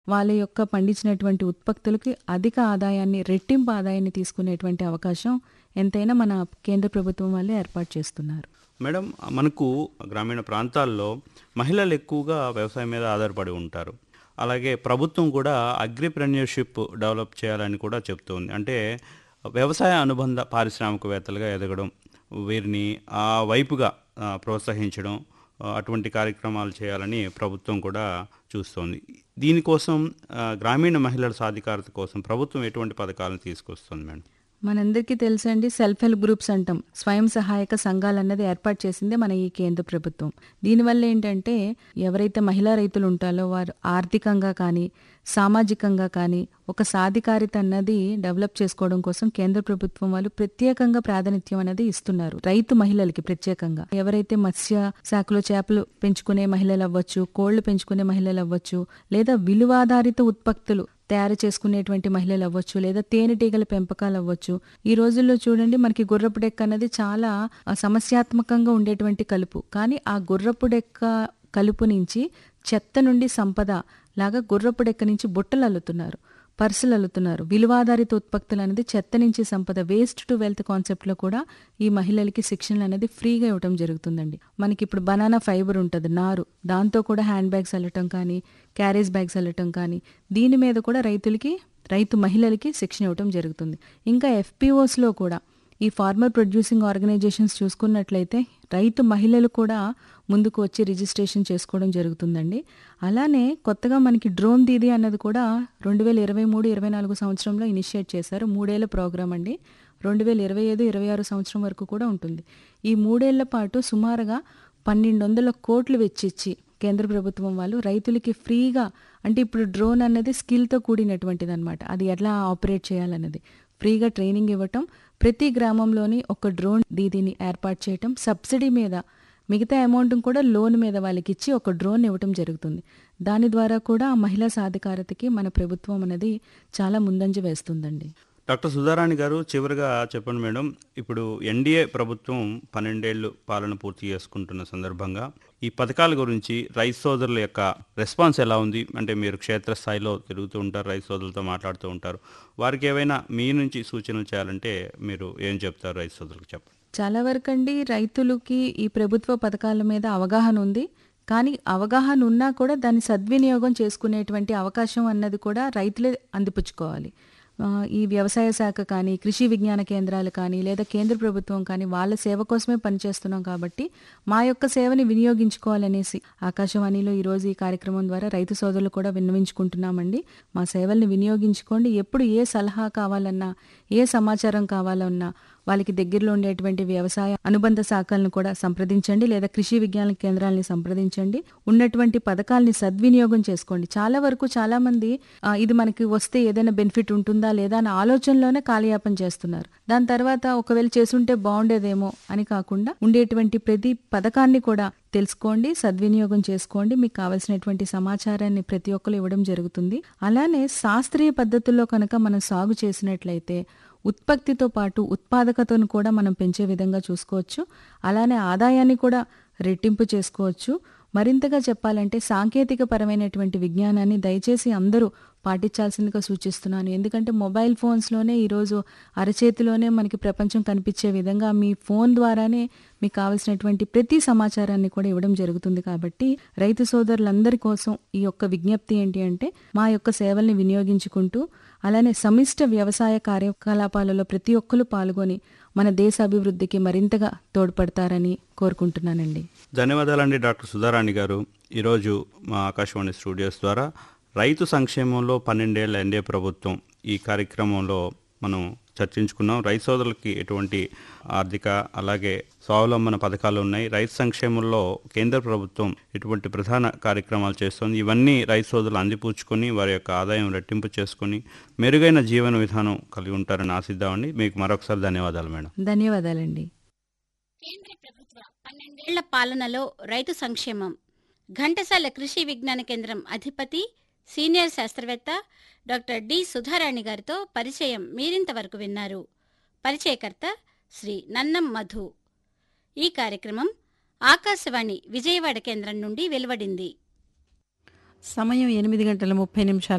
వాళ్ళ యొక్క పండించినటువంటి ఉత్పత్తులకి అధిక ఆదాయాన్ని రెట్టింపు ఆదాయాన్ని తీసుకునేటువంటి అవకాశం ఎంతైనా మన కేంద్ర ప్రభుత్వం వాళ్ళే ఏర్పాటు చేస్తున్నారు మేడం మనకు గ్రామీణ ప్రాంతాల్లో మహిళలు ఎక్కువగా వ్యవసాయం మీద ఆధారపడి ఉంటారు అలాగే ప్రభుత్వం కూడా అగ్రిప్రెన్యూర్షిప్ డెవలప్ చేయాలని కూడా చెప్తుంది అంటే వ్యవసాయ అనుబంధ పారిశ్రామికవేత్తలుగా ఎదగడం వీరిని ఆ వైపుగా ఆ, ప్రోత్సహించడం ఆ, అటువంటి కార్యక్రమాలు చేయాలని ప్రభుత్వం కూడా చూస్తోంది దీనికోసం ఆ, గ్రామీణ మహిళల సాధికారత కోసం ప్రభుత్వం ఎటువంటి పథకాలను తీసుకొస్తుంది మేడం మనందరికీ తెలుసండి సెల్ఫ్ హెల్ప్ గ్రూప్స్ అంటాం స్వయం సహాయక సంఘాలు అన్నది ఏర్పాటు చేసిందే మన ఈ కేంద్ర ప్రభుత్వం దీనివల్ల ఏంటంటే ఎవరైతే మహిళా రైతులు ఉంటారో వారు ఆర్థికంగా కానీ సామాజికంగా కానీ ఒక సాధికారిత అన్నది డెవలప్ చేసుకోవడం కోసం కేంద్ర ప్రభుత్వం వాళ్ళు ప్రత్యేకంగా ప్రాధాన్యత అనేది ఇస్తున్నారు రైతు మహిళలకి ప్రత్యేకంగా ఎవరైతే మత్స్య శాఖలో చేపలు పెంచుకునే మహిళలు అవ్వచ్చు కోళ్లు పెంచుకునే మహిళలు అవ్వచ్చు లేదా విలువాధారిత ఉత్పత్తులు తయారు చేసుకునేటువంటి మహిళలు అవ్వచ్చు లేదా తేనెటీగల పెంపకాలు అవ్వచ్చు ఈ రోజుల్లో చూడండి మనకి గుర్రపు డెక్క అనేది చాలా ఆ, సమస్యాత్మకంగా ఉండేటువంటి కలుపు కానీ ఆ గుర్రపు డెక్క కలుపు నుంచి చెత్త నుండి సంపద లాగా గుర్రపు డెక్క నుంచి బుట్టలు అల్లుతున్నారు పర్సులు అల్లుతున్నారు విలువాధారిత ఉత్పత్తులు అనేది చెత్త నుంచి సంపద వేస్ట్ టు వెల్త్ కాన్సెప్ట్లో కూడా ఈ మహిళలకి శిక్షణ అనేది ఫ్రీగా ఇవ్వడం జరుగుతుందండి మనకి ఇప్పుడు బనానా ఫైబర్ ఉంటుంది నారు దాంతో కూడా హ్యాండ్ బ్యాగ్స్ అల్లటం కానీ క్యారేజ్ బ్యాగ్స్ అల్లటం కానీ దీని మీద కూడా రైతులకి రైతు మహిళలకి శిక్షణ ఇవ్వడం జరుగుతుంది ఇంకా ఎఫ్పిఓస్లో కూడా ఈ ఫార్మర్ ప్రొడ్యూసింగ్ ఆర్గనైజేషన్స్ చూసుకున్నట్లయితే రైతు మహిళలు కూడా ముందుకు వచ్చి రిజిస్ట్రేషన్ చేసుకోవడం జరుగుతుందండి అలానే కొత్తగా మనకి డ్రోన్ దీది అన్నది కూడా రెండు వేల ఇరవై మూడు ఇరవై నాలుగు సంవత్సరంలో ఇనిషియేట్ చేశారు మూడేళ్ల ప్రోగ్రామ్ అండి రెండు వేల ఇరవై ఐదు ఇరవై ఆరు సంవత్సరం వరకు కూడా ఉంటుంది ఈ మూడేళ్ల పాటు సుమారుగా పన్నెండు వందల కోట్లు వెచ్చిచ్చి కేంద్ర ప్రభుత్వం వాళ్ళు రైతులకి ఫ్రీగా అంటే ఇప్పుడు డ్రోన్ అన్నది స్కిల్తో కూడినటువంటిది అనమాట అది ఎలా ఆపరేట్ చేయాలన్నది ఫ్రీగా ట్రైనింగ్ ఇవ్వటం ప్రతి గ్రామంలోని ఒక డ్రోన్ దీదీని ఏర్పాటు చేయటం సబ్సిడీ మీద మిగతా అమౌంట్ కూడా లోన్ మీద వాళ్ళకి ఇచ్చి ఒక డ్రోన్ ఇవ్వటం జరుగుతుంది దాని ద్వారా కూడా ఆ మహిళా సాధికారతకి మన ప్రభుత్వం అనేది చాలా ముందంజ వేస్తుందండి డాక్టర్ సుధారాణి గారు చివరిగా చెప్పండి మేడం ఇప్పుడు ఎన్డీఏ ప్రభుత్వం పన్నెండేళ్లు పాలన పూర్తి చేసుకుంటున్న సందర్భంగా ఈ పథకాల గురించి రైతు సోదరుల యొక్క రెస్పాన్స్ ఎలా ఉంది అంటే మీరు క్షేత్రస్థాయిలో తిరుగుతూ ఉంటారు రైతు సోదరులతో మాట్లాడుతూ ఉంటారు వారికి ఏవైనా మీ నుంచి సూచనలు చేయాలంటే మీరు ఏం చెప్తారు రైతు సోదరులకు చెప్పండి చాలా వరకండి రైతులకి ఈ ప్రభుత్వ పథకాల మీద అవగాహన ఉంది కానీ అవగాహన ఉన్నా కూడా దాన్ని సద్వినియోగం చేసుకునేటువంటి అవకాశం అన్నది కూడా రైతులే అందిపుచ్చుకోవాలి ఆ, ఈ వ్యవసాయ శాఖ కానీ కృషి విజ్ఞాన కేంద్రాలు కానీ లేదా కేంద్ర ప్రభుత్వం కానీ వాళ్ళ సేవ కోసమే పనిచేస్తున్నాం కాబట్టి మా యొక్క సేవని వినియోగించుకోవాలనేసి ఆకాశవాణిలో ఈరోజు ఈ కార్యక్రమం ద్వారా రైతు సోదరులు కూడా విన్నవించుకుంటున్నామండి మా సేవల్ని వినియోగించుకోండి ఎప్పుడు ఏ సలహా కావాలన్నా ఏ సమాచారం కావాలన్నా వాళ్ళకి దగ్గరలో ఉండేటువంటి వ్యవసాయ అనుబంధ శాఖలను కూడా సంప్రదించండి లేదా కృషి విజ్ఞాన కేంద్రాలని సంప్రదించండి ఉన్నటువంటి పథకాల్ని సద్వినియోగం చేసుకోండి చాలా వరకు చాలా మంది ఆ, ఇది మనకి వస్తే ఏదైనా బెనిఫిట్ ఉంటుందా లేదా అనే ఆలోచనలోనే కాలయాపన చేస్తున్నారు దాని తర్వాత ఒకవేళ చేసుంటే బాగుండేదేమో అని కాకుండా ఉండేటువంటి ప్రతి పథకాన్ని కూడా తెలుసుకోండి సద్వినియోగం చేసుకోండి మీకు కావలసినటువంటి సమాచారాన్ని ప్రతి ఒక్కరు ఇవ్వడం జరుగుతుంది అలానే శాస్త్రీయ పద్ధతుల్లో కనుక మనం సాగు చేసినట్లయితే ఉత్పత్తితో పాటు ఉత్పాదకతను కూడా మనం పెంచే విధంగా చూసుకోవచ్చు అలానే ఆదాయాన్ని కూడా రెట్టింపు చేసుకోవచ్చు మరింతగా చెప్పాలంటే సాంకేతిక పరమైనటువంటి విజ్ఞానాన్ని దయచేసి అందరూ పాటించాల్సిందిగా సూచిస్తున్నాను ఎందుకంటే మొబైల్ ఫోన్స్లోనే ఈరోజు అరచేతిలోనే మనకి ప్రపంచం కనిపించే విధంగా మీ ఫోన్ ద్వారానే మీకు కావలసినటువంటి ప్రతి సమాచారాన్ని కూడా ఇవ్వడం జరుగుతుంది కాబట్టి రైతు సోదరులందరి కోసం ఈ యొక్క విజ్ఞప్తి ఏంటి అంటే మా యొక్క సేవల్ని వినియోగించుకుంటూ అలానే సమిష్ట వ్యవసాయ కార్యకలాపాలలో ప్రతి ఒక్కరు పాల్గొని మన దేశ అభివృద్ధికి మరింతగా తోడ్పడతారని కోరుకుంటున్నానండి ధన్యవాదాలండి డాక్టర్ సుధారాణి గారు ఈరోజు మా ఆకాశవాణి స్టూడియోస్ ద్వారా రైతు సంక్షేమంలో పన్నెండేళ్ల ఎన్డీఏ ప్రభుత్వం ఈ కార్యక్రమంలో మనం చర్చించుకున్నాం రైతు సోదరులకి ఎటువంటి ఆర్థిక అలాగే స్వావలంబన పథకాలు ఉన్నాయి రైతు సంక్షేమంలో కేంద్ర ప్రభుత్వం ఎటువంటి ప్రధాన కార్యక్రమాలు చేస్తోంది ఇవన్నీ రైతు సోదరులు అందిపుచ్చుకొని వారి యొక్క ఆదాయం రెట్టింపు చేసుకొని మెరుగైన జీవన విధానం కలిగి ఉంటారని ఆశిద్దామండి మీకు మరొకసారి ధన్యవాదాలు మేడం ధన్యవాదాలండి కేంద్ర ప్రభుత్వ పన్నెండేళ్ల పాలనలో రైతు సంక్షేమం ఘంటసాల కృషి విజ్ఞాన కేంద్రం అధిపతి సీనియర్ శాస్త్రవేత్త డాక్టర్ డి సుధారాణి గారితో పరిచయం మీరింతవరకు విన్నారు పరిచయకర్త శ్రీ నన్నం మధు ఈ కార్యక్రమం ఆకాశవాణి విజయవాడ కేంద్రం నుండి వెలువడింది సమయం ఎనిమిది గంటల ముప్పై నిమిషాలు